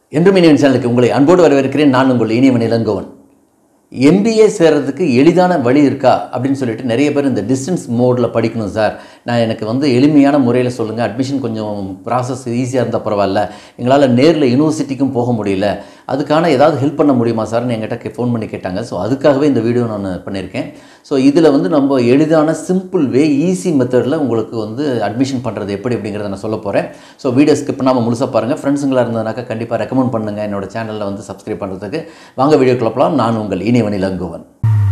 என்றும் இனியவன் சேனலுக்கு உங்களை அன்போடு வரவேற்கிறேன் நான் உங்கள் இனியவன் இளங்கோவன் எம்பிஏ சேர்றதுக்கு எளிதான வழி இருக்கா அப்படின்னு சொல்லிட்டு நிறைய பேர் இந்த டிஸ்டன்ஸ் மோடில் படிக்கணும் சார் நான் எனக்கு வந்து எளிமையான முறையில் சொல்லுங்கள் அட்மிஷன் கொஞ்சம் ப்ராசஸ் ஈஸியாக இருந்தால் பரவாயில்ல எங்களால் நேரில் யூனிவர்சிட்டிக்கும் போக முடியல அதுக்கான ஏதாவது ஹெல்ப் பண்ண முடியுமா சார்னு என்கிட்ட ஃபோன் பண்ணி கேட்டாங்க ஸோ அதுக்காகவே இந்த வீடியோ நான் பண்ணியிருக்கேன் ஸோ இதில் வந்து நம்ம எளிதான சிம்பிள் வே ஈஸி மெத்தடில் உங்களுக்கு வந்து அட்மிஷன் பண்ணுறது எப்படி அப்படிங்கிறத நான் சொல்ல போகிறேன் ஸோ வீடியோ ஸ்கிப் பண்ணாமல் முழுசாக பாருங்கள் ஃப்ரெண்ட்ஸுங்களாக இருந்ததுனாக்கா கண்டிப்பாக ரெக்கமெண்ட் பண்ணுங்கள் என்னோட சேனலில் வந்து சப்ஸ்கிரைப் பண்ணுறதுக்கு வாங்க வீடியோ கிளப்பலாம் நான் உங்கள் இனிவன் இளங்குவன்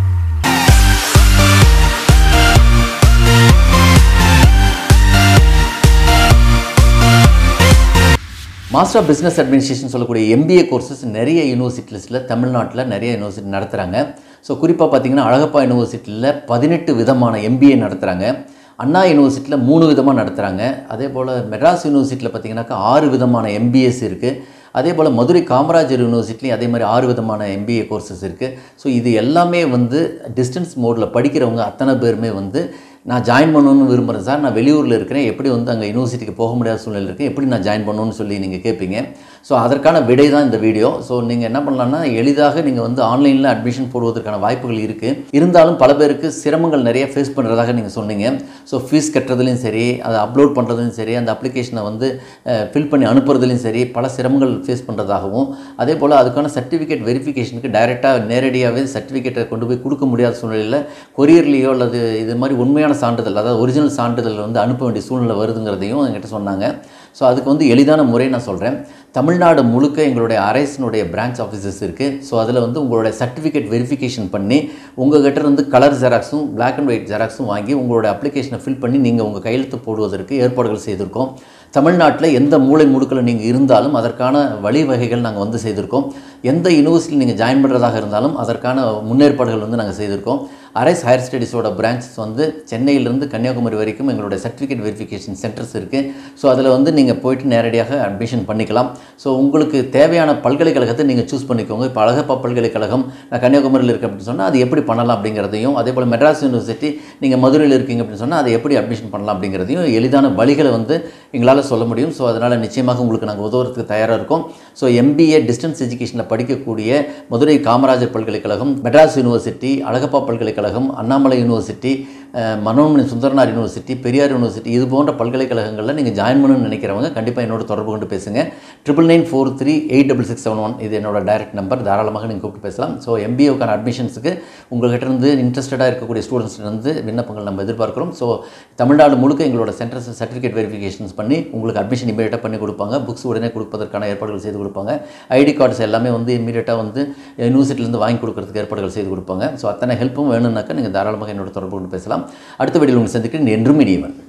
மாஸ்டர் ஆஃப் பிஸ்னஸ் அட்மினிஸ்ட்ரேஷன் சொல்லக்கூடிய எம்பிஏ கோர்சஸ் நிறைய யூனிவர்சிட்டிஸில் தமிழ்நாட்டில் நிறைய யூனிவர்சிட்டி நடத்துகிறாங்க ஸோ குறிப்பாக பார்த்தீங்கன்னா அழகப்பா யூனிவர்சிட்டியில் பதினெட்டு விதமான எம்பிஏ நடத்துகிறாங்க அண்ணா யூனிவர்சிட்டியில் மூணு விதமாக நடத்துகிறாங்க அதே போல் மெட்ராஸ் யூனிவர்சிட்டியில் பார்த்தீங்கன்னாக்கா ஆறு விதமான எம்பிஎஸ் இருக்குது அதே போல் மதுரை காமராஜர் யூனிவர்சிட்டிலையும் அதே மாதிரி ஆறு விதமான எம்பிஏ கோர்சஸ் இருக்குது ஸோ இது எல்லாமே வந்து டிஸ்டன்ஸ் மோடில் படிக்கிறவங்க அத்தனை பேருமே வந்து நான் ஜாயின் பண்ணணும்னு விரும்புகிறேன் சார் நான் வெளியூரில் இருக்கிறேன் எப்படி வந்து அங்கே யூனிவர்சிட்டிக்கு போக முடியாத சூழ்நிலை இருக்குது எப்படி நான் ஜாயின் பண்ணணும்னு சொல்லி நீங்கள் கேட்பீங்க ஸோ அதற்கான விடை தான் இந்த வீடியோ ஸோ நீங்கள் என்ன பண்ணலாம்னா எளிதாக நீங்கள் வந்து ஆன்லைனில் அட்மிஷன் போடுவதற்கான வாய்ப்புகள் இருக்குது இருந்தாலும் பல பேருக்கு சிரமங்கள் நிறைய ஃபேஸ் பண்ணுறதாக நீங்கள் சொன்னீங்க ஸோ ஃபீஸ் கட்டுறதுலையும் சரி அதை அப்லோட் பண்ணுறதுலையும் சரி அந்த அப்ளிகேஷனை வந்து ஃபில் பண்ணி அனுப்புறதுலையும் சரி பல சிரமங்கள் ஃபேஸ் பண்ணுறதாகவும் அதே போல் அதுக்கான சர்டிஃபிகேட் வெரிஃபிகேஷனுக்கு டைரெக்டாக நேரடியாகவே சர்டிஃபிகேட்டை கொண்டு போய் கொடுக்க முடியாத சூழ்நிலையில் கொரியர்லேயோ அல்லது இது மாதிரி உண்மையான சான்றிதழ் அதாவது ஒரிஜினல் சான்றிதழ் வந்து அனுப்ப வேண்டிய சூழ்நிலை வருதுங்கிறதையும் என்கிட்ட சொன்னாங்க ஸோ அதுக்கு வந்து எளிதான முறை நான் சொல்கிறேன் தமிழ்நாடு முழுக்க எங்களுடைய அரசினுடைய பிரான்ச் ஆஃபீஸஸ் இருக்குது ஸோ அதில் வந்து உங்களுடைய சர்டிஃபிகேட் வெரிஃபிகேஷன் பண்ணி உங்கள் கிட்ட இருந்து கலர் ஜெராக்ஸும் பிளாக் அண்ட் ஒயிட் ஜெராக்ஸும் வாங்கி உங்களுடைய அப்ளிகேஷனை ஃபில் பண்ணி நீங்கள் உங்கள் கையெழுத்து போடுவதற்கு ஏற்பாடுகள் செய்திருக்கோம் தமிழ்நாட்டில் எந்த மூளை முடுக்கில் நீங்கள் இருந்தாலும் அதற்கான வழிவகைகள் நாங்கள் வந்து செய்திருக்கோம் எந்த யூனிவர்சிட்டி நீங்கள் ஜாயின் பண்ணுறதாக இருந்தாலும் அதற்கான முன்னேற்பாடுகள் வந்து நாங்கள் செய்திருக்கோம் அரேஸ் ஹையர் ஸ்டடீஸோட பிரான்ச்சஸ் வந்து சென்னையிலேருந்து கன்னியாகுமரி வரைக்கும் எங்களுடைய சர்டிஃபிகேட் வெரிஃபிகேஷன் சென்டர்ஸ் இருக்குது ஸோ அதில் வந்து நீங்கள் போயிட்டு நேரடியாக அட்மிஷன் பண்ணிக்கலாம் ஸோ உங்களுக்கு தேவையான பல்கலைக்கழகத்தை நீங்கள் சூஸ் பண்ணிக்கோங்க இப்போ அழகப்பா பல்கலைக்கழகம் நான் கன்னியாகுமரியில் இருக்கேன் அப்படின்னு சொன்னால் அது எப்படி பண்ணலாம் அப்படிங்கிறதையும் அதே போல் மெட்ராஸ் யூனிவர்சிட்டி நீங்கள் மதுரையில் இருக்கீங்க அப்படின்னு சொன்னால் அதை எப்படி அட்மிஷன் பண்ணலாம் அப்படிங்கிறதையும் எளிதான வழிகளை வந்து எங்களால் சொல்ல முடியும் ஸோ அதனால் நிச்சயமாக உங்களுக்கு நாங்கள் உதவுறதுக்கு தயாராக இருக்கோம் ஸோ எம்பிஏ டிஸ்டன்ஸ் எஜுகேஷனில் படிக்கக்கூடிய மதுரை காமராஜர் பல்கலைக்கழகம் மெட்ராஸ் யூனிவர்சிட்டி அழகப்பா பல்கலைக்கழகம் Annamalai university Manonmani Sundaranar university Periyar university இது போன்ற பல்கலைக்கழகங்களில் நீங்கள் ஜாயின் பண்ணணும்னு நினைக்கிறவங்க கண்டிப்பாக என்னோட தொடர்பு கொண்டு பேசுங்க triple nine four three eight double six seven one இது என்னோட டைரக்ட் நம்பர் தாராளமாக நீங்கள் கூப்பிட்டு பேசலாம் ஸோ எம்பிஏவுக்கான அட்மிஷன்ஸுக்கு உங்கள்கிட்ட இருந்து இன்ட்ரெஸ்டடாக இருக்கக்கூடிய ஸ்டூடெண்ட்ஸ் வந்து விண்ணப்பங்கள் நம்ம எதிர்பார்க்குறோம் ஸோ தமிழ்நாடு முழுக்க எங்களோட சென்டர்ஸ் சர்டிஃபிகேட் வெரிஃபிகேஷன்ஸ் பண்ணி உங்களுக்கு அட்மிஷன் இமீடியட்டாக பண்ணி கொடுப்பாங்க புக்ஸ் உடனே கொடுப்பதற்கான ஏற்பாடுகள் செய்து கொடுப்பாங்க ஐடி கார்ட்ஸ் எல்லாமே வந்து இமீடியட்டாக வந்து யூனிவர்சிட்டிலேருந்து வாங்கி கொடுக்கறதுக்கு ஏற்பாடுகள் செய்து கொடுப்பாங்க ஸோ அத்தனை ஹெல்ப்பும் வேணும்னாக்கா நீங்கள் தாராளமாக என்னோட தொடர்பு கொண்டு பேசலாம் அடுத்த வீடியோவில் உங்களை சந்திக்கிறேன் என்றும் இனியவன்